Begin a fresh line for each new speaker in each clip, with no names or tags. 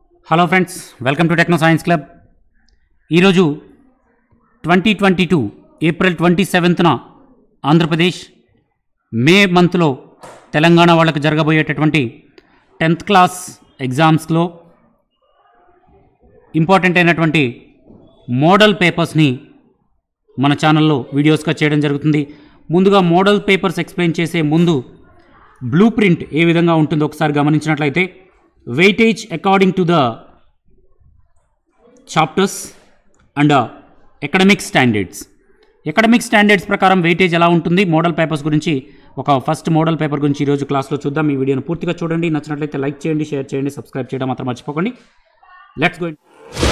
hello friends welcome to techno science Club ఈరోజు twenty twenty two April twenty సెవెంత్న Andhra Pradesh May మంత్లో తెలంగాణ వాళ్ళకి జరగబోయేటటువంటి టెన్త్ క్లాస్ ఎగ్జామ్స్లో ఇంపార్టెంట్ అయినటువంటి మోడల్ పేపర్స్ని మన ఛానల్లో వీడియోస్గా చేయడం జరుగుతుంది ముందుగా మోడల్ పేపర్స్ ఎక్స్ప్లెయిన్ చేసే ముందు బ్లూ ప్రింట్ ఏ విధంగా ఉంటుందో ఒకసారి గమనించినట్లయితే weightage according to the chapters and academic standards academic standards ప్రకారం వెయిటేజ్ ఎలా ఉంటుంది మోడల్ పేపర్స్ గురించి ఒక ఫస్ట్ మోడల్ పేపర్ గురించి ఈరోజు క్లాస్లో చూద్దాం ఈ వీడియోను పూర్తిగా చూడండి నచ్చినట్లయితే లైక్ చేయండి షేర్ చేయండి సబ్స్క్రైబ్ చేయడం మాత్రం మర్చిపోకండి let's go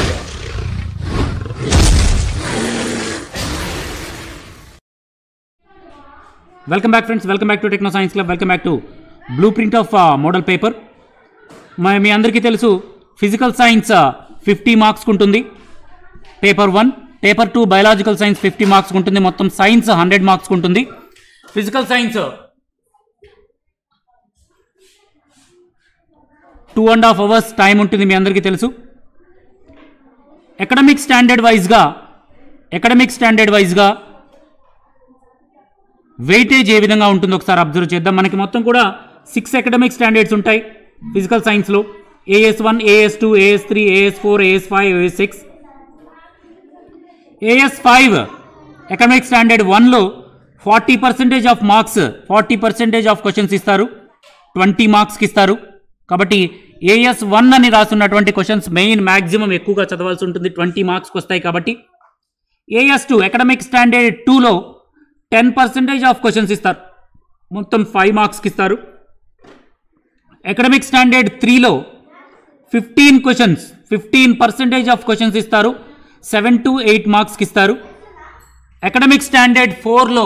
welcome back friends welcome back to techno science club welcome back to blue print of model paper మీ అందరికీ తెలుసు ఫిజికల్ సైన్స్ ఫిఫ్టీ మార్క్స్కి ఉంటుంది paper one paper two biological science fifty marks ఉంటుంది మొత్తం సైన్స్ హండ్రెడ్ మార్క్స్ ఉంటుంది physical science two and half hours time ఉంటుంది మీ అందరికీ తెలుసు ఎకడమిక్ స్టాండర్డ్ వైజ్గా ఎకడమిక్ స్టాండర్డ్ వైజ్గా వెయిటేజ్ ఏ విధంగా ఉంటుందో ఒకసారి అబ్జర్వ్ చేద్దాం మనకి మొత్తం కూడా సిక్స్ అకాడమిక్ స్టాండర్డ్స్ ఉంటాయి ఫిజికల్ సైన్స్లో AS one AS two AS three AS four AS five AS six AS five economic standard వన్లో forty percentage of marks forty percentage of questions ఇస్తారు ట్వంటీ మార్క్స్కి ఇస్తారు కాబట్టి ఏఎస్ వన్ అని రాసున్నటువంటి questions main maximum ఎక్కువగా చదవాల్సి ఉంటుంది twenty మార్క్స్కి వస్తాయి కాబట్టి ఏఎస్ టూ ఎకడమిక్ స్టాండర్డ్ టూలో టెన్ పర్సెంటేజ్ ఆఫ్ క్వశ్చన్స్ ఇస్తారు మొత్తం ఫైవ్ మార్క్స్కి ఇస్తారు ఎకడమిక్ స్టాండర్డ్ త్రీలో fifteen questions fifteen percentage of questions ఇస్తారు సెవెన్ టు ఎయిట్ మార్క్స్కి ఇస్తారు ఎకడమిక్ స్టాండర్డ్ ఫోర్లో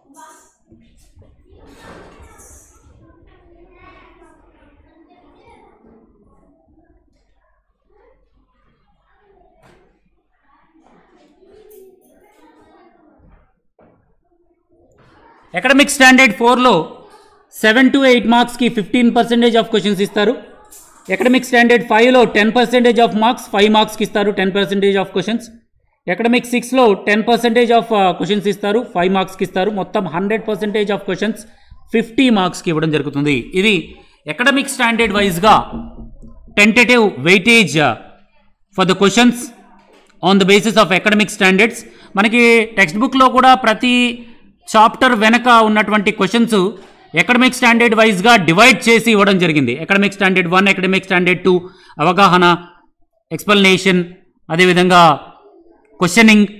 ఎకడమిక్ స్టాండర్డ్ ఫోర్లో సెవెన్ టు ఎయిట్ మార్క్స్కి ఫిఫ్టీన్ పర్సెంటేజ్ ఆఫ్ క్వశ్చన్స్ ఇస్తారు ఎకడమిక్ స్టాండర్డ్ ఫైవ్లో ten percentage of marks five మార్క్స్కి ఇస్తారు ten percentage of questions academic సిక్స్లో టెన్ పర్సెంటేజ్ ఆఫ్ క్వశ్చన్స్ ఇస్తారు ఫైవ్ మార్క్స్కి ఇస్తారు మొత్తం hundred percentage of questions fifty మార్క్స్కి ఇవ్వడం జరుగుతుంది ఇది ఎకడమిక్ స్టాండర్డ్ వైజ్గా tentative weightage for the questions on the basis of academic standards మనకి టెక్స్ట్ బుక్లో కూడా ప్రతి చాప్టర్ వెనక ఉన్నటువంటి క్వశ్చన్స్ ఎకడమిక్ స్టాండర్డ్ వైజ్గా డివైడ్ చేసి ఇవ్వడం జరిగింది academic standard one academic standard two అవగాహన ఎక్స్ప్లెనేషన్ అదేవిధంగా క్వశ్చనింగ్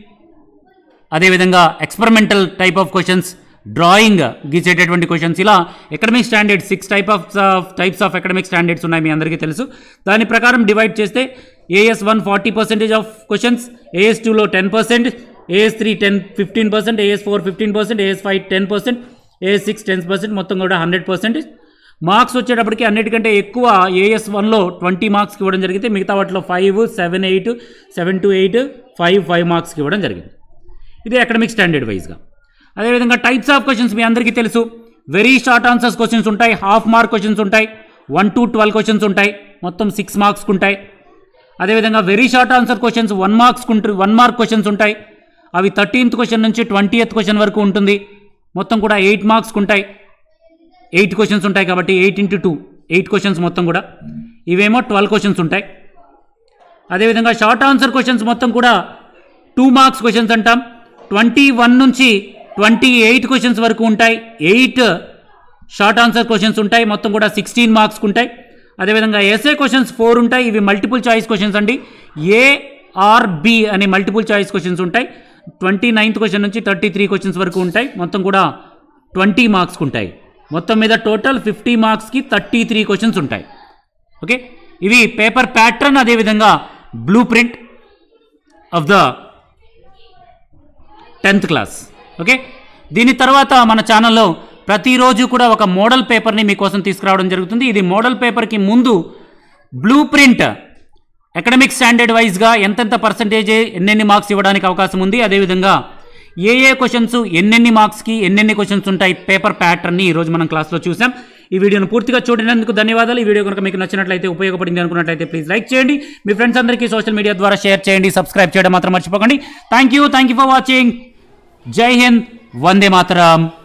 అదేవిధంగా experimental type of questions drawing గీసేటటువంటి క్వశ్చన్స్ ఇలా academic standard six type of types of academic standards ఉన్నాయి మీ అందరికీ తెలుసు దాని ప్రకారం డివైడ్ చేస్తే AS one forty percentage of questions AS టూలో ten percent AS three ten fifteen percent AS four fifteen percent AS five ten percent AS six ten percent మొత్తం కూడా హండ్రెడ్ పర్సెంట్ మార్క్స్ వచ్చేటప్పటికి అన్నిటికంటే ఎక్కువ ఏఎస్ వన్లో twenty మార్క్స్కి ఇవ్వడం జరిగితే మిగతా వాటిలో five seven eight seven to eight five five మార్క్స్కి ఇవ్వడం జరిగింది ఇది అకాడమిక్ స్టాండర్డ్ వైజ్గా అదేవిధంగా టైప్స్ ఆఫ్ క్వశ్చన్స్ మీ అందరికీ తెలుసు వెరీ షార్ట్ ఆన్సర్స్ క్వశ్చన్స్ ఉంటాయి హాఫ్ మార్క్ క్వశ్చన్స్ ఉంటాయి వన్ టు ట్వెల్వ్ క్వశ్చన్స్ ఉంటాయి మొత్తం సిక్స్ మార్క్స్కి ఉంటాయి అదేవిధంగా very short answer questions one marks one mark questions ఉంటాయి అవి థర్టీన్త్ క్వశ్చన్ నుంచి ట్వంటీ క్వశ్చన్ వరకు ఉంటుంది మొత్తం కూడా ఎయిట్ మార్క్స్కి ఉంటాయి ఎయిట్ క్వశ్చన్స్ ఉంటాయి కాబట్టి eight into two eight questions మొత్తం కూడా ఇవేమో ట్వెల్వ్ క్వశ్చన్స్ ఉంటాయి అదేవిధంగా షార్ట్ ఆన్సర్ క్వశ్చన్స్ మొత్తం కూడా టూ మార్క్స్ క్వశ్చన్స్ అంటాం ట్వంటీ వన్ నుంచి ట్వంటీ ఎయిట్ క్వశ్చన్స్ వరకు ఉంటాయి ఎయిట్ షార్ట్ ఆన్సర్ క్వశ్చన్స్ ఉంటాయి మొత్తం కూడా సిక్స్టీన్ మార్క్స్కి ఉంటాయి అదేవిధంగా ఎస్ఏ క్వశ్చన్స్ ఫోర్ ఉంటాయి ఇవి మల్టిపుల్ చాయిస్ క్వశ్చన్స్ అండి ఏ ఆర్ బి అనే మల్టిపుల్ చాయిస్ క్వశ్చన్స్ ఉంటాయి ట్వంటీ నైన్త్ క్వశ్చన్ నుంచి థర్టీ త్రీ క్వశ్చన్స్ వరకు ఉంటాయి మొత్తం కూడా ట్వంటీ మార్క్స్కి ఉంటాయి మొత్తం మీద టోటల్ ఫిఫ్టీ మార్క్స్కి థర్టీ త్రీ క్వశ్చన్స్ ఉంటాయి ఓకే ఇవి పేపర్ ప్యాటర్న్ అదేవిధంగా blue print of the tenth class okay దీని తర్వాత మన ఛానల్లో ప్రతిరోజు కూడా ఒక మోడల్ పేపర్ని మీకోసం తీసుకురావడం జరుగుతుంది ఇది మోడల్ పేపర్కి ముందు బ్లూ ప్రింట్ అకాడమిక్ స్టాండర్డ్ వైజ్గా ఎంతెంత పర్సంటేజ్ ఎన్నెన్ని మార్క్స్ ఇవ్వడానికి అవకాశం ఉంది అదేవిధంగా ఏ ఏ క్వశ్చన్స్ ఎన్నెన్ని మార్క్స్కి ఎన్నెన్ని క్వశ్చన్స్ ఉంటాయి పేపర్ ప్యాటర్న్ని ఈరోజు మనం క్లాస్లో చూసాం ఈ వీడియోను పూర్తిగా చూడినందుకు ధన్యవాదాలు ఈ వీడియో కనుక మీకు నచ్చినట్లయితే ఉపయోగపడింది అనుకున్నట్లయితే ప్లీజ్ లైక్ చేయండి మీ ఫ్రెండ్స్ అందరికీ సోషల్ మీడియా ద్వారా షేర్ చేయండి సబ్స్క్రైబ్ చేయడం మాత్రం మర్చిపోకండి thank you thank you for watching జై హింద్ వందే మాతరం